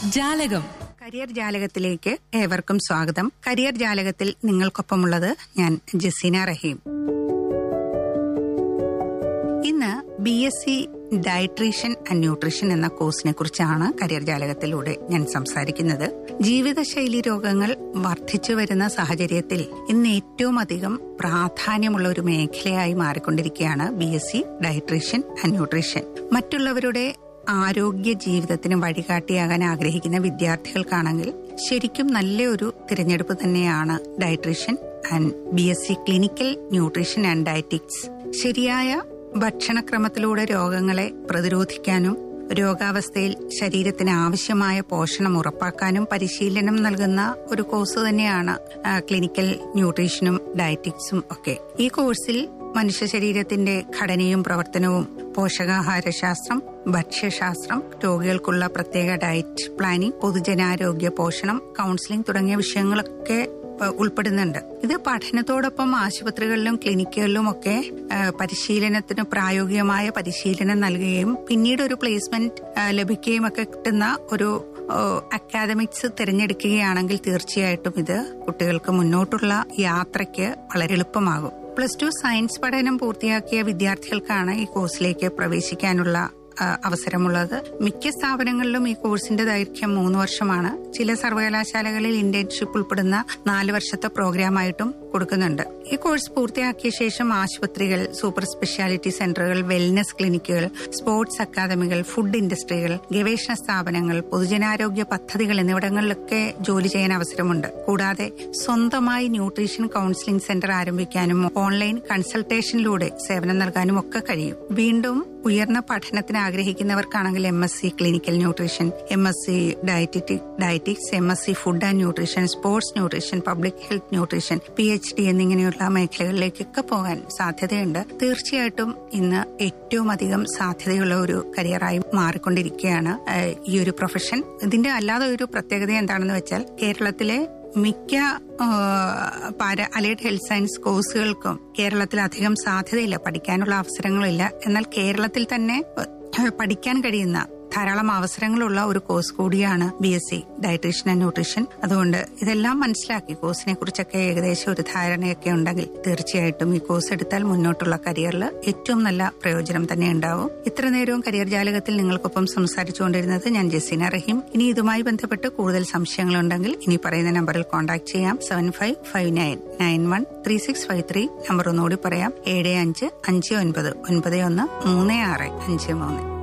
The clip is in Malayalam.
ജാലകം കരിയർ ജാലകത്തിലേക്ക് ഏവർക്കും സ്വാഗതം കരിയർ ജാലകത്തിൽ നിങ്ങൾക്കൊപ്പമുള്ളത് ഞാൻ ജസീന റഹീം ഇന്ന് B S C dietician and nutrition എന്ന കോഴ്സിനെ കുറിച്ചാണ് കരിയർ ജാലകത്തിലൂടെ ഞാൻ സംസാരിക്കുന്നത് ജീവിതശൈലി രോഗങ്ങൾ വർദ്ധിച്ചു വരുന്ന സാഹചര്യത്തിൽ ഇന്ന് ഏറ്റവും അധികം പ്രാധാന്യമുള്ള ഒരു മേഖലയായി മാറിക്കൊണ്ടിരിക്കുകയാണ് B S C dietician and nutrition മറ്റുള്ളവരുടെ ആരോഗ്യ ജീവിതത്തിന് വഴികാട്ടിയാകാൻ ആഗ്രഹിക്കുന്ന വിദ്യാർത്ഥികൾക്കാണെങ്കിൽ ശരിക്കും നല്ലൊരു തിരഞ്ഞെടുപ്പ് തന്നെയാണ് dietician and B S C clinical nutrition and dietetics ശരിയായ ഭക്ഷണക്രമത്തിലൂടെ രോഗങ്ങളെ പ്രതിരോധിക്കാനും രോഗാവസ്ഥയിൽ ശരീരത്തിന് ആവശ്യമായ പോഷണം ഉറപ്പാക്കാനും പരിശീലനം നൽകുന്ന ഒരു കോഴ്സ് തന്നെയാണ് ആ, ക്ലിനിക്കൽ ന്യൂട്രീഷനും ഡയറ്റിക്സും ഒക്കെ ഈ കോഴ്സിൽ മനുഷ്യ ശരീരത്തിന്റെ ഘടനയും പ്രവർത്തനവും പോഷകാഹാരശാസ്ത്രം ഭക്ഷ്യശാസ്ത്രം രോഗികൾക്കുള്ള പ്രത്യേക ഡയറ്റ് പ്ലാനിംഗ് പൊതുജനാരോഗ്യ പോഷണം കൗൺസിലിംഗ് തുടങ്ങിയ വിഷയങ്ങളൊക്കെ ഏഹ് ഉൾപ്പെടുന്നുണ്ട് ഇത് പഠനത്തോടൊപ്പം ആശുപത്രികളിലും ക്ലിനിക്കുകളിലും ഒക്കെ ഏഹ് പരിശീലനത്തിന് പ്രായോഗികമായ പരിശീലനം നൽകുകയും പിന്നീട് ഒരു പ്ലേസ്മെന്റ് ഏഹ് ലഭിക്കുകയും ഒക്കെ കിട്ടുന്ന ഒരു ഏഹ് അക്കാദമിക്സ് തിരഞ്ഞെടുക്കുകയാണെങ്കിൽ തീർച്ചയായിട്ടും ഇത് കുട്ടികൾക്ക് മുന്നോട്ടുള്ള യാത്രയ്ക്ക് വളരെ എളുപ്പമാകും പ്ലസ് ടു സയൻസ് പഠനം പൂർത്തിയാക്കിയ വിദ്യാർത്ഥികൾക്കാണ് ഈ കോഴ്സിലേക്ക് പ്രവേശിക്കാനുള്ള ആ, അവസരമുള്ളത് മിക്ക സ്ഥാപനങ്ങളിലും ഈ കോഴ്സിന്റെ ദൈർഘ്യം മൂന്ന് വർഷമാണ് ചില സർവകലാശാലകളിൽ ഇന്റേൺഷിപ്പ് ഉൾപ്പെടുന്ന നാല് വർഷത്തെ പ്രോഗ്രാമായിട്ടും കൊടുക്കുന്നുണ്ട് ഈ കോഴ്സ് പൂർത്തിയാക്കിയ ശേഷം ആശുപത്രികൾ സൂപ്പർ സ്പെഷ്യാലിറ്റി സെന്ററുകൾ വെൽനസ് ക്ലിനിക്കുകൾ സ്പോർട്സ് അക്കാദമികൾ ഫുഡ് ഇൻഡസ്ട്രികൾ ഗവേഷണ സ്ഥാപനങ്ങൾ പൊതുജനാരോഗ്യ പദ്ധതികൾ എന്നിവിടങ്ങളിലൊക്കെ ജോലി ചെയ്യാൻ അവസരമുണ്ട് കൂടാതെ സ്വന്തമായി ന്യൂട്രീഷൻ കൌൺസിലിംഗ് സെന്റർ ആരംഭിക്കാനും ഓൺലൈൻ കൺസൾട്ടേഷനിലൂടെ സേവനം നൽകാനും ഒക്കെ കഴിയും വീണ്ടും ഉയർന്ന പഠനത്തിന് ആഗ്രഹിക്കുന്നവർക്കാണെങ്കിൽ M S C clinical nutrition M S C dietetic dietetics M S C food and nutrition sports nutrition public health nutrition P H D എന്നിങ്ങനെയുള്ള മേഖലകളിലേക്കൊക്കെ പോകാൻ സാധ്യതയുണ്ട് തീർച്ചയായിട്ടും ഇന്ന് ഏറ്റവും അധികം സാധ്യതയുള്ള ഒരു കരിയറായി മാറിക്കൊണ്ടിരിക്കുകയാണ് ഏഹ്, ഈ ഒരു പ്രൊഫഷൻ ഇതിന്റെ അല്ലാതെ ഒരു പ്രത്യേകത എന്താണെന്ന് വെച്ചാൽ കേരളത്തിലെ മിക്ക ആ, പാര അലൈഡ് ഹെൽത്ത് സയൻസ് കോഴ്സുകൾക്കും കേരളത്തിൽ അധികം സാധ്യതയില്ല പഠിക്കാനുള്ള അവസരങ്ങളില്ല എന്നാൽ കേരളത്തിൽ തന്നെ ഏഹ്, പഠിക്കാൻ കഴിയുന്ന ധാരാളം അവസരങ്ങളുള്ള ഒരു കോഴ്സ് കൂടിയാണ് B S C dietician and nutrition അതുകൊണ്ട് ഇതെല്ലാം മനസ്സിലാക്കി കോഴ്സിനെ കുറിച്ചൊക്കെ ഏകദേശം ഒരു ധാരണയൊക്കെ ഉണ്ടെങ്കിൽ തീർച്ചയായിട്ടും ഈ കോഴ്സ് എടുത്താൽ മുന്നോട്ടുള്ള കരിയറിൽ ഏറ്റവും നല്ല പ്രയോജനം തന്നെ ഉണ്ടാവും ഇത്ര നേരവും കരിയർ ജാലകത്തിൽ നിങ്ങൾക്കൊപ്പം സംസാരിച്ചുകൊണ്ടിരുന്നത് ഞാൻ ജസീന റഹീം ഇനി ഇതുമായി ബന്ധപ്പെട്ട് കൂടുതൽ സംശയങ്ങളുണ്ടെങ്കിൽ ഇനി പറയുന്ന നമ്പറിൽ കോൺടാക്ട് ചെയ്യാം seven five five nine nine one three six five three number ഒന്നുകൂടി പറയാം ഏഴ് അഞ്ച് അഞ്ച് ഒൻപത് ഒൻപത് ഒന്ന് മൂന്ന് ആറ് അഞ്ച് മൂന്ന്